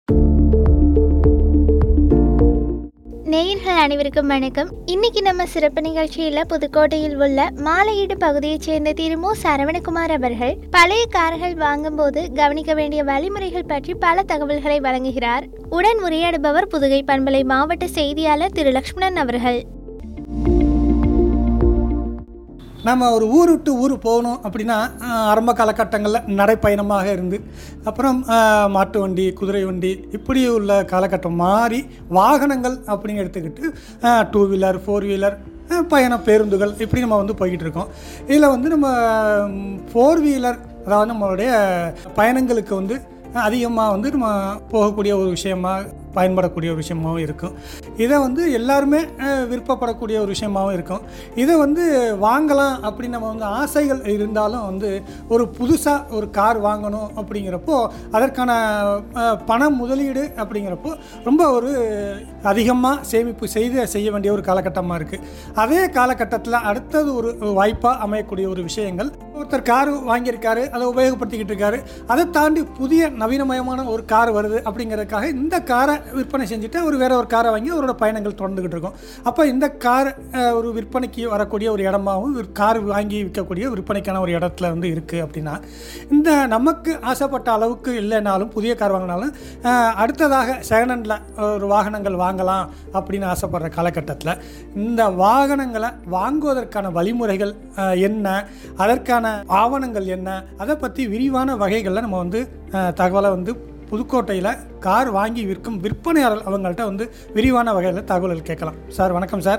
நேயர்கள் அனைவருக்கும் வணக்கம் இன்னைக்கு நம்ம சிறப்பு நிகழ்ச்சியில புதுக்கோட்டையில் உள்ள மாலையீடு பகுதியைச் சேர்ந்த திரு மு சரவணகுமார் அவர்கள் பழைய கார்கள் வாங்கும்போது கவனிக்க வேண்டிய வழிமுறைகள் பற்றி பல தகவல்களை வழங்குகிறார் உடன் உரையாடுபவர் புதுகை பண்பலை மாவட்ட செய்தியாளர் திரு லக்ஷ்மணன் அவர்கள் நம்ம ஒரு ஊர் விட்டு ஊர் போகணும் அப்படின்னா ஆஹ், ஆரம்ப காலகட்டங்களில் நடைப்பயணமாக இருந்து அப்புறம் ஆஹ், மாட்டு வண்டி குதிரை வண்டி இப்படி உள்ள காலகட்டம் மாறி வாகனங்கள் அப்படின்னு எடுத்துக்கிட்டு டூ வீலர் ஃபோர் வீலர் பயண பேருந்துகள் இப்படி நம்ம வந்து போய்கிட்டு இருக்கோம் இதில் வந்து நம்ம ஃபோர் வீலர் அதாவது நம்மளுடைய பயணங்களுக்கு வந்து அதிகமாக வந்து நம்ம போகக்கூடிய ஒரு விஷயமா பயன்படக்கூடிய ஒரு விஷயமாகவும் இருக்கும் இதை வந்து எல்லாருமே அஹ், விருப்பப்படக்கூடிய ஒரு விஷயமாகவும் இருக்கும் இதை வந்து வாங்கலாம் அப்படின்னு நம்ம வந்து ஆசைகள் இருந்தாலும் வந்து ஒரு புதுசாக ஒரு கார் வாங்கணும் அப்படிங்கிறப்போ அதற்கான அஹ், பண முதலீடு அப்படிங்கிறப்போ ரொம்ப ஒரு அதிகமாக சேமிப்பு செய்து செய்ய வேண்டிய ஒரு காலகட்டமாக இருக்குது அதே காலகட்டத்தில் அடுத்தது ஒரு வாய்ப்பாக அமையக்கூடிய ஒரு விஷயங்கள் ஒருத்தர் கார் வாங்கியிருக்காரு அதை உபயோகப்படுத்திக்கிட்டு இருக்காரு அதை தாண்டி புதிய நவீனமயமான ஒரு கார் வருது அப்படிங்கிறதுக்காக இந்த காரை விற்பனை செஞ்சுட்டு அவர் வேற ஒரு காரை வாங்கி அவரோட பயணங்கள் தொடர்ந்துக்கிட்டு இருக்கோம் அப்போ இந்த கார் அஹ், ஒரு விற்பனைக்கு வரக்கூடிய ஒரு இடமாவும் விற்- கார் வாங்கி விற்கக்கூடிய விற்பனைக்கான ஒரு இடத்துல வந்து இருக்குது அப்படின்னா இந்த நமக்கு ஆசைப்பட்ட அளவுக்கு இல்லைனாலும் புதிய கார் வாங்கினாலும் அஹ், அடுத்ததாக செகண்ட் ஹேண்டில் ஒரு வாகனங்கள் வாங்கலாம் அப்படின்னு ஆசைப்படுற காலகட்டத்தில் இந்த வாகனங்களை வாங்குவதற்கான வழிமுறைகள் அஹ், என்ன அதற்கான ஆவணங்கள் என்ன அதை பற்றி விரிவான வகைகளில் நம்ம வந்து அஹ், தகவலை வந்து புதுக்கோட்டையில் கார் வாங்கி விற்கும் விற்பனையாளர் அவங்கள்ட்ட வந்து விரிவான வகையில் தகவல்கள் கேட்கலாம் சார் வணக்கம் சார்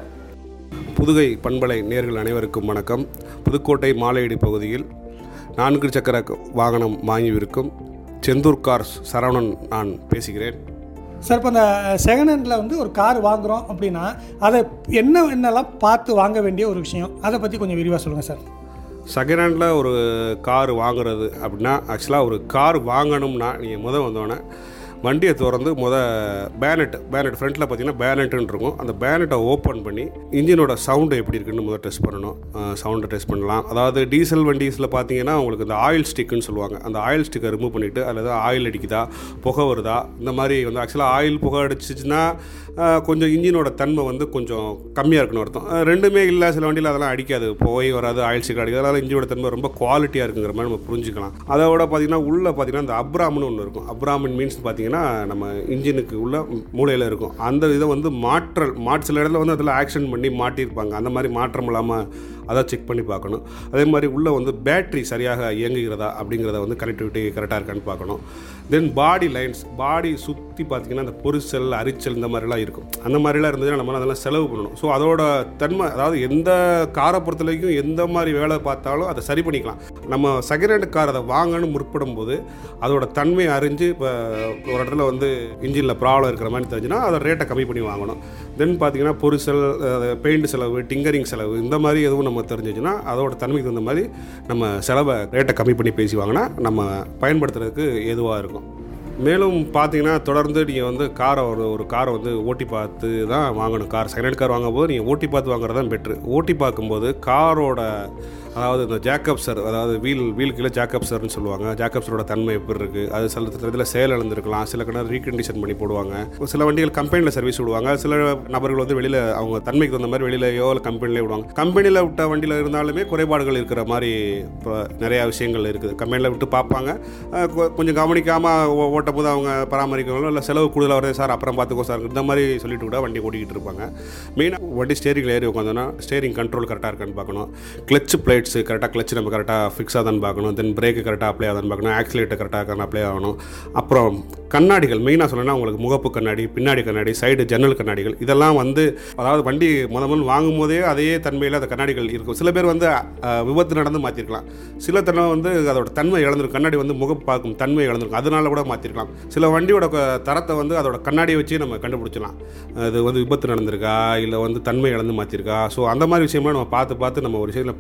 புதுகை பண்பலை நேர்கள் அனைவருக்கும் வணக்கம் புதுக்கோட்டை மாலையடி பகுதியில் நான்கு சக்கர க- வாகனம் வாங்கி விற்கும் செந்தூர் கார்ஸ் சரவணன் நான் பேசுகிறேன் சார் இப்போ இந்த செகண்ட் ஹேண்டில் வந்து ஒரு கார் வாங்குகிறோம் அப்படின்னா அதை என்ன என்னெல்லாம் பார்த்து வாங்க வேண்டிய ஒரு விஷயம் அதை பற்றி கொஞ்சம் விரிவாக சொல்லுங்கள் சார் செகண்ட் ஹேண்டில் ஒரு கார் வாங்குறது அப்படின்னா ஆக்சுவலாக ஒரு கார் வாங்கணும்னா நீங்கள் முத வந்தோடனே வண்டியை திறந்து முத பேனட் பேனட் ஃப்ரண்ட்டில் பார்த்தீங்கன்னா பேனட்டுன்னு இருக்கும் அந்த பேனட்டை ஓப்பன் பண்ணி இன்ஜினோட சவுண்டு எப்படி இருக்குன்னு முதல் டெஸ்ட் பண்ணணும் சவுண்டை டெஸ்ட் பண்ணலாம் அதாவது டீசல் வண்டிஸில் பார்த்தீங்கன்னா உங்களுக்கு இந்த ஆயில் ஸ்டிக்குன்னு சொல்லுவாங்க அந்த ஆயில் ஸ்டிக்கை ரிமூவ் பண்ணிவிட்டு அல்லது ஆயில் அடிக்குதா புகை வருதா இந்த மாதிரி வந்து ஆக்சுவலாக ஆயில் புகை அடிச்சிச்சுன்னா ஆஹ், கொஞ்சம் இன்ஜினோட தன்மை வந்து கொஞ்சம் கம்மியாக இருக்குன்னு அர்த்தம் ஆஹ், ரெண்டுமே இல்லை சில வண்டியில் அதெல்லாம் அடிக்காது புகை வராது ஆயில் ஸ்டிக் அடிக்காது அதனால் இன்ஜினோட தன்மை ரொம்ப குவாலிட்டியாக இருக்குங்கிற மாதிரி நம்ம புரிஞ்சுக்கலாம் அதோட பார்த்தீங்கன்னா உள்ளே பார்த்தீங்கன்னா இந்த அப்ராம்னு ஒன்று இருக்கும் அப்ராமின் மீன்ஸ் பார்த்தீங்கன்னா நம்ம இன்ஜினுக்கு உள்ள மூலையில் இருக்கும் அந்த இதை வந்து மாற்றல் மாட் சில இடத்துல வந்து அதில் ஆக்ஷன் பண்ணி மாட்டியிருப்பாங்க அந்த மாதிரி மாற்றம் இல்லாமல் அதை செக் பண்ணி பார்க்கணும் அதே மாதிரி உள்ளே வந்து பேட்டரி சரியாக இயங்குகிறதா அப்படிங்கிறத வந்து கனெக்டிவிட்டி கரெக்டாக இருக்கான்னு பார்க்கணும் தென் பாடி லைன்ஸ் பாடி சுற்றி பார்த்தீங்கன்னா அந்த பொரிசல் அரிச்சல் இந்த மாதிரிலாம் இருக்கும் அந்த மாதிரிலாம் இருந்ததுன்னா நம்ம அதெல்லாம் செலவு பண்ணணும் ஸோ அதோட தன்மை அதாவது எந்த காரை பொறுத்த வரைக்கும் எந்த மாதிரி வேலை பார்த்தாலும் அதை சரி பண்ணிக்கலாம் நம்ம செகண்ட் ஹேண்ட் கார் அதை வாங்கணும் முற்படும் போது அதோட தன்மையை அறிஞ்சு இப்போ ஒரு இடத்துல வந்து இன்ஜினில் ப்ராப்ளம் இருக்கிற மாதிரி தெரிஞ்சுன்னா அதை ரேட்டை கம்மி பண்ணி வாங்கணும் தென் பார்த்தீங்கன்னா பொரிசல் பெயிண்ட் செலவு டிங்கரிங் செலவு இந்த மாதிரி எதுவும் நம்ம தெரிஞ்சிச்சுன்னா அதோட தன்மைக்கு தகுந்த மாதிரி நம்ம செலவை ரேட்டை கம்மி பண்ணி பேசி வாங்கினா நம்ம பயன்படுத்துறதுக்கு ஏதுவாக இருக்கும் மேலும் பார்த்தீங்கன்னா தொடர்ந்து நீங்கள் வந்து காரை ஒரு ஒரு காரை வந்து ஓட்டி பார்த்து தான் வாங்கணும் கார் செகண்ட் ஹேண்ட் கார் வாங்கும்போது நீங்கள் ஓட்டி பார்த்து வாங்குறது தான் பெட்ரு ஓட்டி பார்க்கும்போது காரோட அதாவது இந்த ஜாக்கப்சர் அதாவது வீல் வீல் கீழே ஜாக்கப்சர்னு சொல்லுவாங்க ஜாக்கப்சரோட தன்மை எப்படி இருக்குது அது சில இதில் செயல் இழந்திருக்கலாம் சில கிணறு ரீகண்டிஷன் பண்ணி போடுவாங்க சில வண்டிகள் கம்பெனியில் சர்வீஸ் விடுவாங்க சில நபர்கள் வந்து வெளியில் அவங்க தன்மைக்கு தகுந்த மாதிரி வெளியிலையோ இல்லை கம்பெனிலே விடுவாங்க கம்பெனியில் விட்ட வண்டியில் இருந்தாலுமே குறைபாடுகள் இருக்கிற மாதிரி இப்போ நிறையா விஷயங்கள் இருக்குது கம்பெனியில் விட்டு பார்ப்பாங்க அஹ் கொ- கொஞ்சம் கவனிக்காமல் ஓட்டும் போது அவங்க பராமரிக்கணும் இல்லை செலவு கூடுதலாக வருது சார் அப்புறம் பார்த்துக்கோ சார் இந்த மாதிரி சொல்லிட்டு கூட வண்டி ஓட்டிக்கிட்டு இருப்பாங்க மெயினாக வண்டி ஸ்டேரிங்கில் ஏறி உட்காந்தோன்னா ஸ்டேரிங் கண்ட்ரோல் கரெக்டாக இருக்கான்னு பார்க்கணும் கிளச் பிளேட்ஸு கரெக்டாக கிளச் நம்ம கரெக்டாக ஃபிக்ஸ் ஆகுதான்னு பார்க்கணும் தென் பிரேக்கு கரெக்டாக அப்ளை ஆகுதான்னு பார்க்கணும் ஆக்சிலேட்டர் கரெக்டாக இருக்கான்னு அப்ளை ஆகணும் அப்புறம் கண்ணாடிகள் மெயினாக சொல்லணும்னா உங்களுக்கு முகப்பு கண்ணாடி பின்னாடி கண்ணாடி சைடு ஜன்னல் கண்ணாடிகள் இதெல்லாம் வந்து அதாவது வண்டி முத முதல் வாங்கும் போதே அதே தன்மையில் அந்த கண்ணாடிகள் இருக்கும் சில பேர் வந்து அஹ், விபத்து நடந்து மாற்றிருக்கலாம் சில தன்மை வந்து அதோட தன்மை இழந்திருக்கும் கண்ணாடி வந்து முகப்பு பார்க்கும் தன்மை இழந்திருக்கும் அதனால கூட மாற்றிருக்கலாம் சில வண்டியோட க- தரத்தை வந்து அதோட கண்ணாடியை வச்சு நம்ம கண்டுபிடிச்சலாம் அது வந்து விபத்து நடந்திருக்கா இல்லை வந்து தன்மை இழந்து மாற்றிருக்கா ஸோ அந்த மாதிரி விஷயமா நம்ம பார்த்து பார்த்து நம்ம ஒரு விஷயத்தில் பார்த்து பார்த்து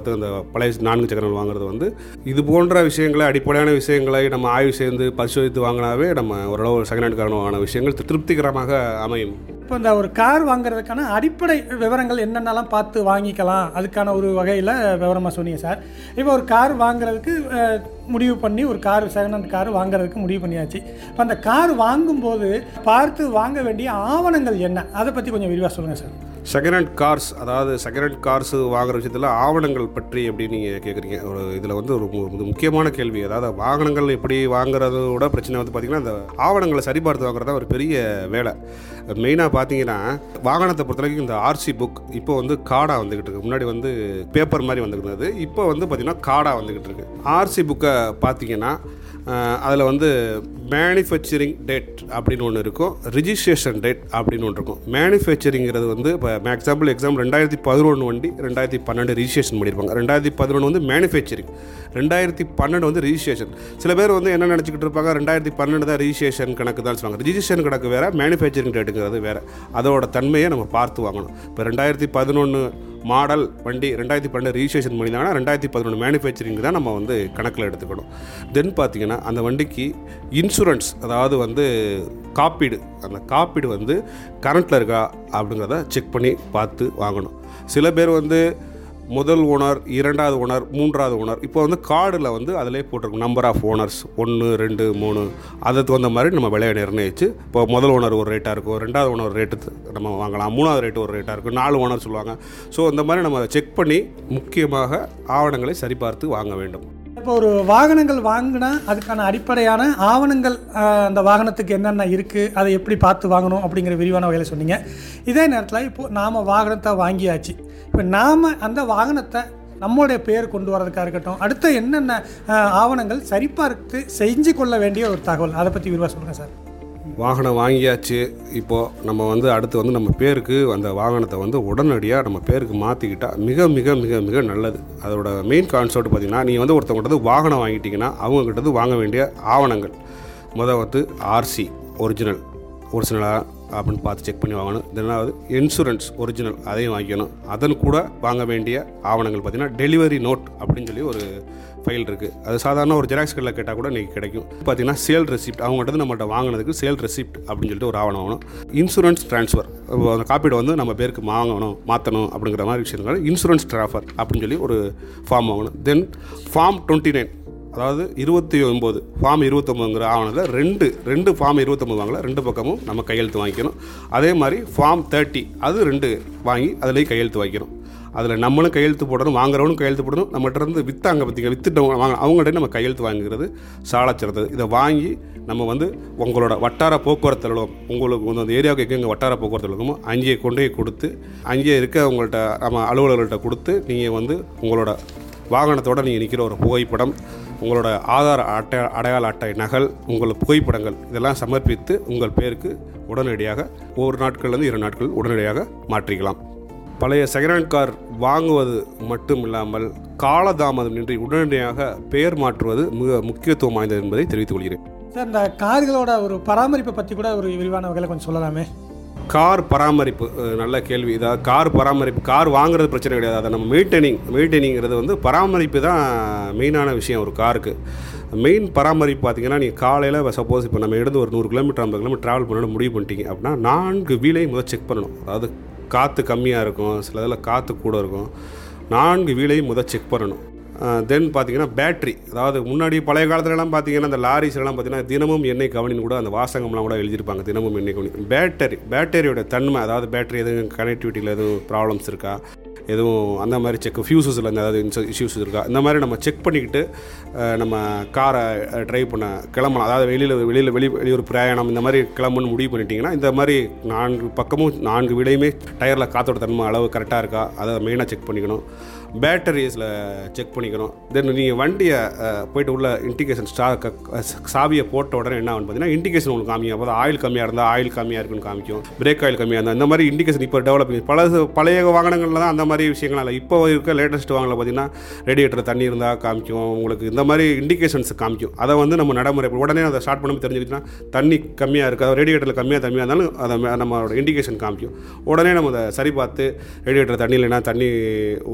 பார்த்து அந்த பழைய நான்கு சக்கரங்கள் வாங்குறது வந்து இது போன்ற விஷயங்களை அடிப்படையான விஷயங்களை நம்ம ஆய்வு செய்து பரிசோதித்து வாங்கினாவே நம்ம ஓரளவு செகண்ட் ஹேண்ட் காரணமான விஷயங்கள் திருப்திகரமாக அமையும் இப்போ இந்த ஒரு கார் வாங்குறதுக்கான அடிப்படை விவரங்கள் என்னென்னலாம் பார்த்து வாங்கிக்கலாம் அதுக்கான ஒரு வகையில் விவரமாக சொன்னீங்க சார் இப்போ ஒரு கார் வாங்குறதுக்கு அஹ், முடிவு பண்ணி ஒரு கார் செகண்ட் ஹேண்ட் கார் வாங்குறதுக்கு முடிவு பண்ணியாச்சு இப்போ அந்த கார் வாங்கும்போது பார்த்து வாங்க வேண்டிய ஆவணங்கள் என்ன அதை பற்றி கொஞ்சம் விரிவாக சொல்லுங்கள் சார் செகண்ட் ஹேண்ட் கார்ஸ் அதாவது செகண்ட் ஹேண்ட் கார்ஸ் வாங்குற விஷயத்தில் ஆவணங்கள் பற்றி எப்படி நீங்கள் கேட்குறீங்க ஒரு இதில் வந்து ஒரு மு- இது முக்கியமான கேள்வி அதாவது வாகனங்கள் எப்படி வாங்குறதோட பிரச்சனை வந்து பார்த்திங்கன்னா அந்த ஆவணங்களை சரிபார்த்து வாங்குறது தான் ஒரு பெரிய வேலை மெயினாக பார்த்தீங்கன்னா வாகனத்தை பொறுத்த வரைக்கும் இந்த ஆர்சி புக் இப்போ வந்து கார்டாக வந்துக்கிட்டு இருக்கு முன்னாடி வந்து பேப்பர் மாதிரி வந்துக்கிட்டு இருந்தது இப்போ வந்து பார்த்திங்கன்னா கார்டாக வந்துக்கிட்டு இருக்கு ஆர்சி புக்கை பார்த்தீங்கன்னா அதில் வந்து மேனுஃபேக்சரிங் டேட் அப்படின்னு ஒன்று இருக்கும் ரிஜிஸ்ட்ரேஷன் டேட் அப்படின்னு ஒன்று இருக்கும் மேனுஃபேக்சரிங்கிறது வந்து இப்போ எக்ஸாம்பிள் எக்ஸாம்பிள் ரெண்டாயிரத்தி பதினொன்று வண்டி ரெண்டாயிரத்தி பன்னெண்டு ரிஜிஸ்ட்ரேஷன் பண்ணியிருப்பாங்க ரெண்டாயிரத்தி பதினொன்று வந்து மேனுஃபேக்சரிங் ரெண்டாயிரத்தி பன்னெண்டு வந்து ரிஜிஸ்ட்ரேஷன் சில பேர் வந்து என்ன நினச்சிக்கிட்டு இருப்பாங்க ரெண்டாயிரத்தி பன்னெண்டு தான் ரிஜிஸ்ட்ரேஷன் கணக்கு தான் சொல்லுவாங்க ரிஜிஸ்ட்ரேஷன் கணக்கு வேறு மேனுஃபேக்சரிங் டேட்டுங்கிறது வேறு அதோட தன்மையை நம்ம பார்த்து வாங்கணும் இப்போ ரெண்டாயிரத்தி பதினொன்று மாடல் வண்டி ரெண்டாயிரத்தி பன்னெண்டு ரிஜிஸ்ட்ரேஷன் பண்ணியிருந்தாங்கன்னா ரெண்டாயிரத்தி பதினொன்று மேனுஃபேக்சரிங் தான் நம்ம வந்து கணக்கில் எடுத்துக்கணும் தென் பார்த்தீங்கன்னா அந்த வண்டிக்கு இன்சூரன்ஸ் அதாவது வந்து காப்பீடு அந்த காப்பீடு வந்து கரண்ட்டில் இருக்கா அப்படிங்கிறத செக் பண்ணி பார்த்து வாங்கணும் சில பேர் வந்து முதல் ஓனர் இரண்டாவது ஓனர் மூன்றாவது ஓனர் இப்போ வந்து கார்டில் வந்து அதிலே போட்டிருக்கும் நம்பர் ஆஃப் ஓனர்ஸ் ஒன்று ரெண்டு மூணு அதுக்கு தகுந்த மாதிரி நம்ம விலையை நிர்ணயிச்சு இப்போ முதல் ஓனர் ஒரு ரேட்டாக இருக்கும் ரெண்டாவது ஓனர் ரேட்டு நம்ம வாங்கலாம் மூணாவது ரேட்டு ஒரு ரேட்டாக இருக்கும் நாலு ஓனர் சொல்லுவாங்க ஸோ இந்த மாதிரி நம்ம செக் பண்ணி முக்கியமாக ஆவணங்களை சரிபார்த்து வாங்க வேண்டும் இப்போ ஒரு வாகனங்கள் வாங்கினா அதுக்கான அடிப்படையான ஆவணங்கள் அஹ், அந்த வாகனத்துக்கு என்னென்ன இருக்குது அதை எப்படி பார்த்து வாங்கணும் அப்படிங்கிற விரிவான வகையில் சொன்னீங்க இதே நேரத்தில் இப்போது நாம் வாகனத்தை வாங்கியாச்சு இப்போ நாம் அந்த வாகனத்தை நம்மளுடைய பேர் கொண்டு வரதுக்காக இருக்கட்டும் அடுத்த என்னென்ன அஹ், ஆவணங்கள் சரிபார்த்து செஞ்சு கொள்ள வேண்டிய ஒரு தகவல் அதை பற்றி விரிவாக சொல்லுங்கள் சார் வாகனம் வாங்கியாச்சு இப்போது நம்ம வந்து அடுத்து வந்து நம்ம பேருக்கு அந்த வாகனத்தை வந்து உடனடியாக நம்ம பேருக்கு மாற்றிக்கிட்டால் மிக மிக மிக மிக நல்லது அதோட மெயின் கான்செப்ட் பார்த்திங்கன்னா நீங்கள் வந்து ஒருத்தவங்க வந்து வாகனம் வாங்கிட்டீங்கன்னா அவங்ககிட்ட வாங்க வேண்டிய ஆவணங்கள் முதல் வந்து ஆர்சி ஒரிஜினல் ஒரிஜினலாக அப்படின்னு பார்த்து செக் பண்ணி வாங்கணும் ரெண்டாவது இன்சூரன்ஸ் ஒரிஜினல் அதையும் வாங்கிக்கணும் அதன் கூட வாங்க வேண்டிய ஆவணங்கள் பார்த்திங்கன்னா டெலிவரி நோட் அப்படின்னு சொல்லி ஒரு ஃபைல் இருக்குது அது சாதாரண ஒரு ஜெராக்ஸ் கடையில் கேட்டால் கூட இன்றைக்கி கிடைக்கும் பார்த்தீங்கன்னா சேல் ரெசிப்ட் அவங்கள்ட்ட இருந்து நம்மள்ட்ட வாங்கினதுக்கு சேல் ரெசிப்ட் அப்படின்னு சொல்லிட்டு ஒரு ஆவணம் வாங்கணும் இன்சூரன்ஸ் ட்ரான்ஸ்ஃபர் அந்த காப்பீடு வந்து நம்ம பேருக்கு வாங்கணும் மாற்றணும் அப்படிங்கிற மாதிரி விஷயங்கள் இன்சூரன்ஸ் ட்ராஃபர் அப்படின்னு சொல்லி ஒரு ஃபார்ம் வாங்கணும் தென் ஃபார்ம் டுவெண்ட்டி நைன் அதாவது இருபத்தி ஒம்பது ஃபார்ம் இருபத்தொம்பதுங்கிற ஆவணத்தில் ரெண்டு ரெண்டு ஃபார்ம் இருபத்தொம்பது வாங்கல ரெண்டு பக்கமும் நம்ம கையெழுத்து வாங்கிக்கணும் அதே மாதிரி ஃபார்ம் தேர்ட்டி அது ரெண்டு வாங்கி அதுலேயும் கையெழுத்து வாங்கிக்கணும் அதில் நம்மளும் கையெழுத்து போடணும் வாங்குறவனும் கையெழுத்து போடணும் நம்மகிட்ட இருந்து விற்றாங்க பார்த்தீங்க வித்துட்டவங்க வாங்க அவங்கள்ட்ட நம்ம கையெழுத்து வாங்குறது சாலச் சிறந்தது இதை வாங்கி நம்ம வந்து உங்களோட வட்டார போக்குவரத்து அலுவலகம் உங்களுக்கு வந்து அந்த ஏரியாவுக்கு எங்கெங்கே வட்டார போக்குவரத்து அலுவலகமோ அங்கேயே கொண்டு போய் கொடுத்து அங்கேயே இருக்க உங்கள்கிட்ட நம்ம அலுவலர்கள்ட்ட கொடுத்து நீங்கள் வந்து உங்களோட வாகனத்தோட நீங்கள் நிற்கிற ஒரு புகைப்படம் உங்களோட ஆதார் அட்டை அடையாள அட்டை நகல் உங்கள் புகைப்படங்கள் இதெல்லாம் சமர்ப்பித்து உங்கள் பேருக்கு உடனடியாக ஒரு நாட்கள்லேருந்து இரு நாட்கள் உடனடியாக மாற்றிக்கலாம் பழைய செகண்ட் ஹேண்ட் கார் வாங்குவது மட்டும் இல்லாமல் காலதாமதமின்றி உடனடியாக பெயர் மாற்றுவது மிக முக்கியத்துவம் வாய்ந்தது என்பதை தெரிவித்துக் கொள்கிறேன் சார் இந்த கார்களோட ஒரு பராமரிப்பை பற்றி கூட ஒரு விரிவான வகையில் கொஞ்சம் சொல்லலாமே கார் பராமரிப்பு அஹ், நல்ல கேள்வி இதாக கார் பராமரிப்பு கார் வாங்குறது பிரச்சனை கிடையாது அதை நம்ம மெயின்டைனிங் மெயின்டைனிங்கிறது வந்து பராமரிப்பு தான் மெயினான விஷயம் ஒரு காருக்கு மெயின் பராமரிப்பு பார்த்தீங்கன்னா நீங்கள் காலையில் சப்போஸ் இப்போ நம்ம எடுத்து ஒரு நூறு கிலோமீட்டர் ஐம்பது கிலோமீட்டர் ட்ராவல் பண்ணணும் முடிவு பண்ணிட்டீங்க அப்படின்னா நான்கு வீலையும் முதல் செக் பண்ணணும் அதாவது காற்று கம்மியாக இருக்கும் சில இதில் காற்று கூட இருக்கும் நான்கு வீலையும் முதல் செக் பண்ணணும் தென் பார்த்தீங்கன்னா பேட்ரி அதாவது முன்னாடி பழைய காலத்துலலாம் பார்த்தீங்கன்னா அந்த லாரிஸ்லாம் பார்த்தீங்கன்னா தினமும் எண்ணெய் கவனின்னு கூட அந்த வாசகம்லாம் கூட எழுதியிருப்பாங்க தினமும் எண்ணெய் கவனி பேட்டரி பேட்டரியோட தன்மை அதாவது பேட்டரி எதுவும் கனெக்டிவிட்டியில் எதுவும் ப்ராப்ளம்ஸ் இருக்கா எதுவும் அந்த மாதிரி செக் ஃபியூசஸில் ஏதாவது இஷ்யூஸ் இருக்கா இந்த மாதிரி நம்ம செக் பண்ணிக்கிட்டு அஹ், நம்ம காரை ட்ரைவ் பண்ண கிளம்பலாம் அதாவது வெளியில் வெளியில் வெளி வெளியூர் பிரயாணம் இந்த மாதிரி கிளம்புன்னு முடிவு பண்ணிட்டீங்கன்னா இந்த மாதிரி நான்கு பக்கமும் நான்கு விடையுமே டயரில் காற்றோட தன்மை அளவு கரெக்டாக இருக்கா அதை மெயினாக செக் பண்ணிக்கணும் பேட்டரிஸில் செக் பண்ணிக்கணும் தென் நீங்கள் வண்டியை அஹ், போயிட்டு உள்ள இண்டிகேஷன் ஸ்டா க- க- சாவியை போட்ட உடனே என்ன ஆகும் பார்த்தீங்கன்னா இண்டிகேஷன் உங்களுக்கு காமிக்கும் அப்போ ஆயில் கம்மியாக இருந்தால் ஆயில் கம்மியாக இருக்குன்னு காமிக்கும் பிரேக் ஆயில் கம்மியாக இருந்தால் இந்த மாதிரி இண்டிகேஷன் இப்போ டெவலப்பிங் பல பழைய வாகனங்களில் தான் அந்த மாதிரி விஷயங்கள் இல்லை இப்போ இருக்க லேட்டஸ்ட் வாகனில் பார்த்தீங்கன்னா ரேடியேட்டர் தண்ணி இருந்தால் காமிக்கும் உங்களுக்கு இந்த மாதிரி இண்டிகேஷன்ஸ் காமிக்கும் அதை வந்து நம்ம நடைமுறை உடனே அதை ஸ்டார்ட் பண்ணி தெரிஞ்சுக்கிட்டோம்னா தண்ணி கம்மியாக இருக்குது ரேடியேட்டரில் கம்மியாக தண்ணியாக இருந்தாலும் அதை மே- நம்மளோட இண்டிகேஷன் காமிக்கும் உடனே நம்ம அதை சரி பார்த்து ரேடியேட்டர் தண்ணி இல்லைன்னா தண்ணி ஊற்றிக்கிட்டு நீங்கள்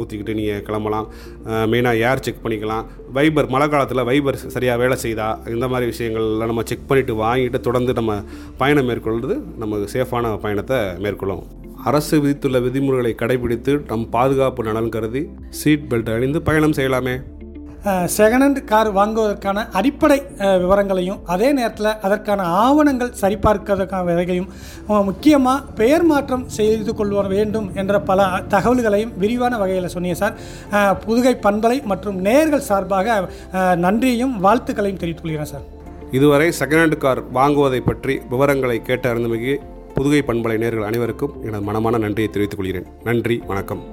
நீங்கள் கிளம்பலாம் மெயினாக ஏர் செக் பண்ணிக்கலாம் வைபர் மழை காலத்தில் வைபர் சரியாக வேலை செய்தா இந்த மாதிரி விஷயங்கள்லாம் நம்ம செக் பண்ணிவிட்டு வாங்கிட்டு தொடர்ந்து நம்ம பயணம் மேற்கொள்வது நமக்கு சேஃபான பயணத்தை மேற்கொள்ளும் அரசு விதித்துள்ள விதிமுறைகளை கடைபிடித்து நம் பாதுகாப்பு நலன் கருதி சீட் பெல்ட் அணிந்து பயணம் செய்யலாமே செகண்ட் ஹேண்ட் கார் வாங்குவதற்கான அடிப்படை அஹ், விவரங்களையும் அதே நேரத்தில் அதற்கான ஆவணங்கள் சரிபார்க்கிறதுக்கான வகையும் முக்கியமாக பெயர் மாற்றம் செய்து கொள்ள வேண்டும் என்ற பல தகவல்களையும் விரிவான வகையில் சொன்னீங்க சார் அஹ், புதுகை பண்பலை மற்றும் நேர்கள் சார்பாக அஹ், நன்றியையும் வாழ்த்துக்களையும் தெரிவித்துக் கொள்கிறேன் சார் இதுவரை செகண்ட் ஹேண்ட் கார் வாங்குவதை பற்றி விவரங்களை கேட்டு அறிந்தமைக்கு புதுகை பண்பலை நேர்கள் அனைவருக்கும் எனது மனமான நன்றியை தெரிவித்துக் கொள்கிறேன் நன்றி வணக்கம்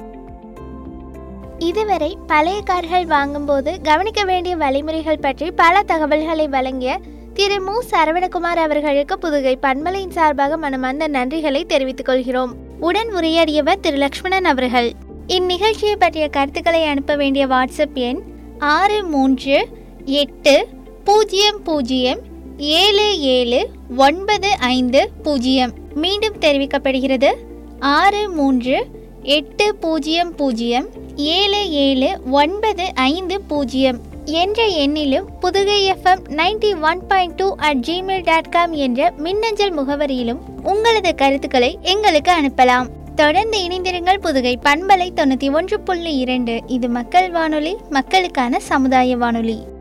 இதுவரை பழைய கார்கள் வாங்கும்போது கவனிக்க வேண்டிய வழிமுறைகள் பற்றி பல தகவல்களை வழங்கிய திரு மு சரவணகுமார் அவர்களுக்கு புதுகை பன்மலையின் சார்பாக மனமார்ந்த நன்றிகளை தெரிவித்துக் கொள்கிறோம் உடன் உரையாடியவர் திரு லக்ஷ்மணன் அவர்கள் இந்நிகழ்ச்சியை பற்றிய கருத்துக்களை அனுப்ப வேண்டிய வாட்ஸ்அப் எண் ஆறு மூன்று எட்டு பூஜ்ஜியம் பூஜ்ஜியம் ஏழு ஏழு ஒன்பது ஐந்து பூஜ்ஜியம் மீண்டும் தெரிவிக்கப்படுகிறது ஆறு மூன்று எட்டு பூஜ்ஜியம் பூஜ்ஜியம் ஏழு ஏழு ஒன்பது ஐந்து பூஜ்ஜியம் என்ற எண்ணிலும் Pudhugai FM ninety one point two at Gmail dot com என்ற மின்னஞ்சல் முகவரியிலும் உங்களது கருத்துக்களை எங்களுக்கு அனுப்பலாம் தொடர்ந்து இணைந்திருங்கள் புதுகை பண்பலை தொண்ணூற்றி ஒன்று புள்ளி இரண்டு இது மக்கள் வானொலி மக்களுக்கான சமுதாய வானொலி